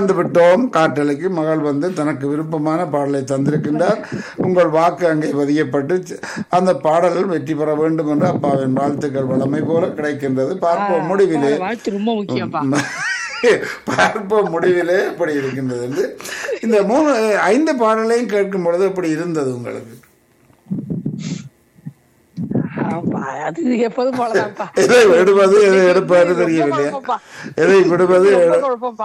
வந்து விட்டோம் காற்றலைக்கு மகள் வந்து தனக்கு விருப்பமான பாடலை தந்திருக்கின்றார் உங்கள் வாக்கு அங்கே பதியப்பட்டு சி- அந்த பாடல் வெற்றி பெற வேண்டும் என்று அப்பாவின் வாழ்த்துக்கள் வளமை போல கிடைக்கின்றது பார்ப்போம் முடிவிலே வாழ்த்து ரொம்ப முக்கியம்ப்பா பார்ப்போம் முடிவிலே எப்படி இருக்கின்றது என்று இந்த மூணு ஐந்து பாடலையும் கேட்கும் பொழுது எப்படி இருந்தது உங்களுக்கு ஆமா, அது எப்போதும் போலதான்ப்பா எதை விடுவது எதை எடுப்பது தெரியவில்லையா குழப்பம்ப்பா. எதை விடுவது ரொம்ப குழப்பம்ப்பா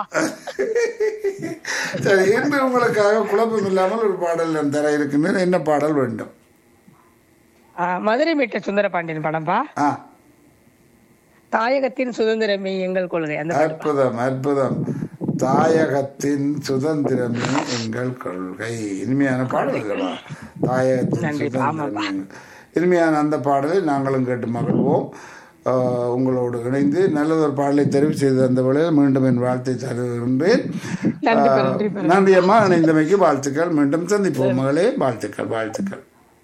சரி இன்று உங்களுக்காக குழப்பம் இல்லாமல் ஒரு பாடல் நான் தர இருக்கின்றேன் என்ன பாடல் வேண்டும் ஆ, மதுரை மீட்ட சுந்தர பாண்டியன் படம்பா ஆ தாயகத்தின் சுதந்திரமே எங்கள் கொள்கை அந்த பாட்டு. அற்புதம் அற்புதம் தாயகத்தின் சுதந்திரமே எங்கள் கொள்கை இனிமையான பாடல் இல்லவா தாயகத்தின் நன்றி, சுதந்திரமே எங்கள்- இனிமையான அந்த பாடலை நாங்களும் கேட்டு மகிழ்வோம் ஆஹ், உங்களோடு இணைந்து நல்லதொரு பாடலை தெரிவு செய்து அந்த வேளையில் மீண்டும் என் வாழ்த்தை தருகின்றேன் நன்றி ஆஹ், நன்றி நன்றி அம்மா இணைந்தமைக்கு வாழ்த்துக்கள் மீண்டும் சந்திப்போம் மகளே வாழ்த்துக்கள் வாழ்த்துக்கள்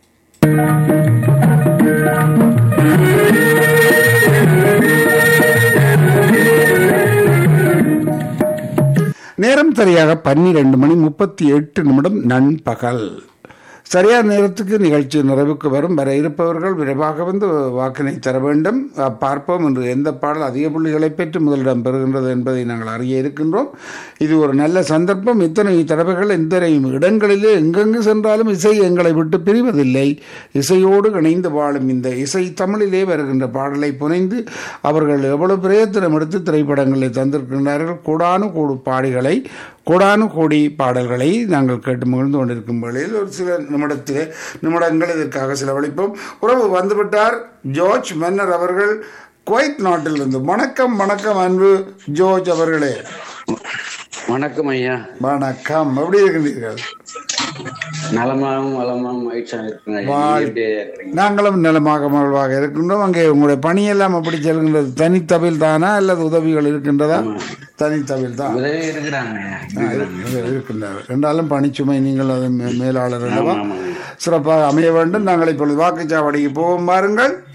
நேரம் சரியாக பன்னிரண்டு மணி முப்பத்தி எட்டு நிமிடம் நண்பகல் சரியான நேரத்துக்கு நிகழ்ச்சி நிறைவுக்கு வரும் வர இருப்பவர்கள் விரைவாக வந்து வாக்கினை தர வேண்டும் அஹ், பார்ப்போம் என்று எந்த பாடல் அதிக புள்ளிகளை பெற்று முதலிடம் பெறுகின்றது என்பதை நாங்கள் அறிய இருக்கின்றோம் இது ஒரு நல்ல சந்தர்ப்பம் இத்தனை தடவைகள் இத்தனை இடங்களிலே எங்கெங்கு சென்றாலும் இசை எங்களை விட்டு பிரிவதில்லை இசையோடு இணைந்து வாழும் இந்த இசை தமிழிலே வருகின்ற பாடலை புனைந்து அவர்கள் எவ்வளவு பிரயத்தனம் எடுத்து திரைப்படங்களை தந்திருக்கின்றார்கள் கோடானு கோடு பாடிகளை கோடானு கோடி பாடல்களை நாங்கள் கேட்டு மகிழ்ந்து கொண்டிருக்கும் வேளையில் ஒரு சில நிமிடத்திலே நிமிடங்கள் இதற்காக செலவழிப்போம் உறவு வந்துவிட்டார் ஜோர்ஜ் மன்னர் அவர்கள் குவைத் நாட்டிலிருந்து வணக்கம் வணக்கம் அன்பு ஜோர்ஜ் அவர்களே வணக்கம் ஐயா வணக்கம் எப்படி இருக்கின்றீர்கள் நலமாகவும் வளமாகவும் மகிழ்ச்சியா இருக்குங்க ஐயா. வாழ்- நீங்க எப்படி இருக்கிறீங்க? நாங்களும் நலமாக மகிழ்வாக இருக்கின்றோம் அங்கே உங்களுடைய பணியெல்லாம் அப்படி செல்கின்றது தனித்தவில் தானா அல்லது உதவிகள் இருக்கின்றதா தனித்தவில் தான் உதவி இருக்கிறாங்க ஐயா. இருக்கிறாங்க. இருக்கின்றார் என்றாலும் பணிச்சுமை நீங்கள் அது மே- மேலாளர் அல்லவா ஆமாங்க. சிறப்பாக அமைய வேண்டும் நாங்கள் இப்பொழுது வாக்குச்சாவடிக்கு போவோம் பாருங்கள்